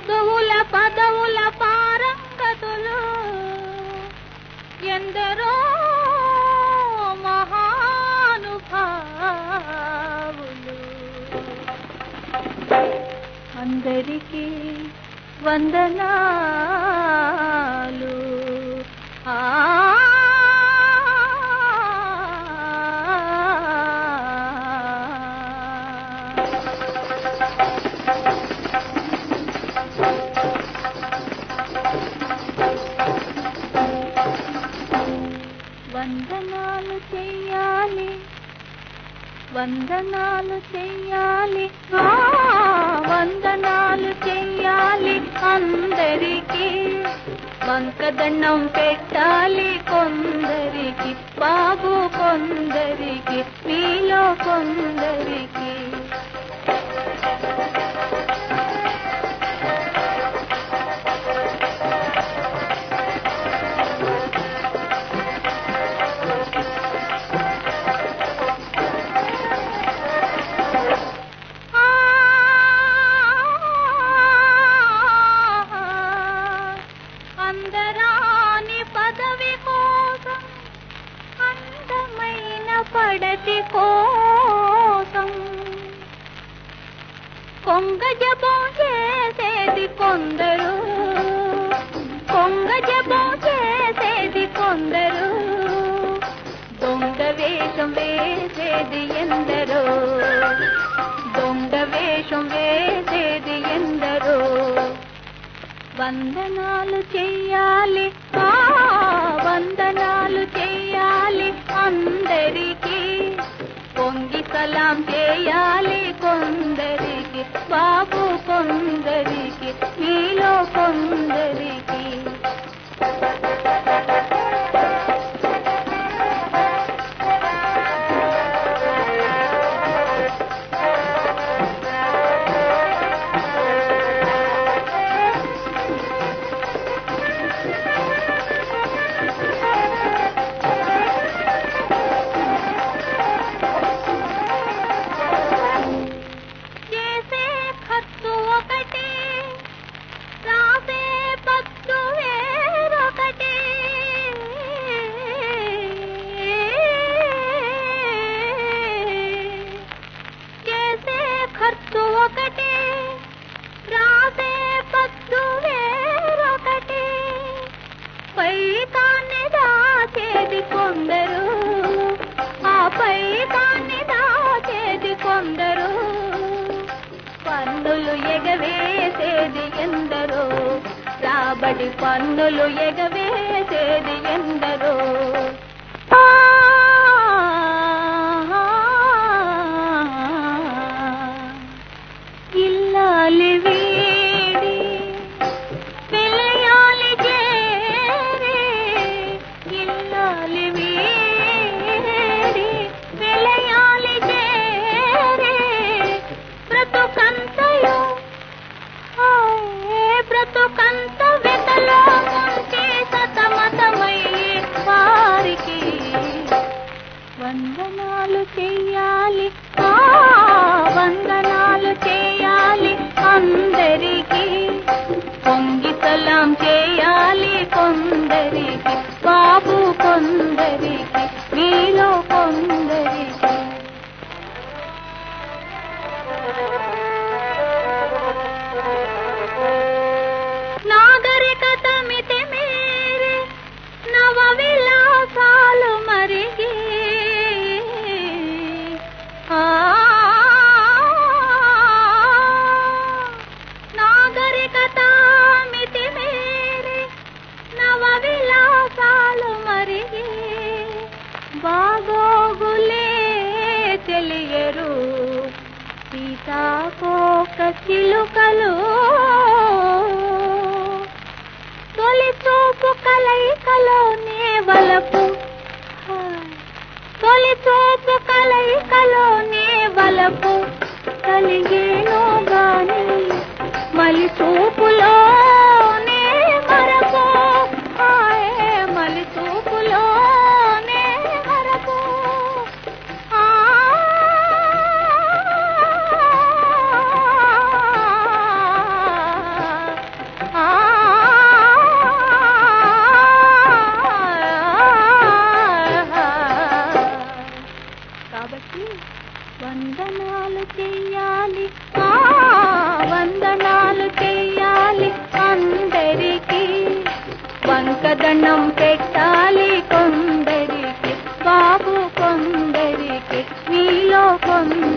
చదువుల పదవుల పారంగతులు ఎందరో మహానుభావులు అందరికీ వందనాలు ఆ వందనాలు చెయ్యాలి వందనాలు చెయ్యాలి ఆ, వందనాలు చెయ్యాలి అందరికీ వంకదండం పెట్టాలి కొందరికి బాబు కొందరికి మీలో కొందరికి ఆ, అందరాని పదవి కోసం అందమైన పడతి కోసం కొంగ జపం చేసేది కొందరు కొంగ జపం చేసేది కొందరు దొంగ వేషం వేసేది ఎందరో దొంగ వేషం వేసేది ఎందరో వందనాలు చెయ్యాలి ఆ వందనాలు చెయ్యాలి అందరికీ పొంగి సలాం చేయాలి కొందరికి బాబు కొందరికి మీలో కొందరికి చేసే ఖర్చు ఒకటి రాసే పత్తు వేరొకటి చేసే ఖర్చు ఒకటి రాసే పత్తు వేరొకటి పైకాన్ని దాచేది కొందరు ఆ పైకాన్ని దాచేది కొందరు పన్నులు ఎగవేసేది ఎందరో రాబడి పన్నులు ఎగవేసేది ఎందరో ఆ, ఇల్లాలి వీడి పిల్లయాలి చేరి ఇల్లాలి వీడి పిల్లయాలి చేరి బ్రతుకంతయు హాయ్ బ్రతుకంత వెతలో ముంచి సతమతమయ్యే వారికి వందనాలు చెయ్యాలి ఆ వందనాలు చేయాలి అందరికీ పొంగి సలాం చేయాలి కొందరికి బాబు కొందరికి మీలో కొందరికి నాగరికత మితి మేరే నవ విలాసాలు మరిగి ఆ నాగరికత మితి మేరే నవ విలాసాలు మరిగి బాగోగులే తెలియరు సీతాకోక చిలుకలు తొలి చూపు కలయికలోనే వలపు హాయ్. తొలి చూపు కలయికలోనే వలపు కలిగేను గాని మలి చూపులోనే మరపు హాయ్. మలి చూపులోనే మరపు ఆ అందరికి వందనాలు చెయ్యాలి ఆ వందనాలు చెయ్యాలి అందరికి వంకదనం పెట్టాలి కొందరికి బాబు కొందరికి మీలో కొందరికి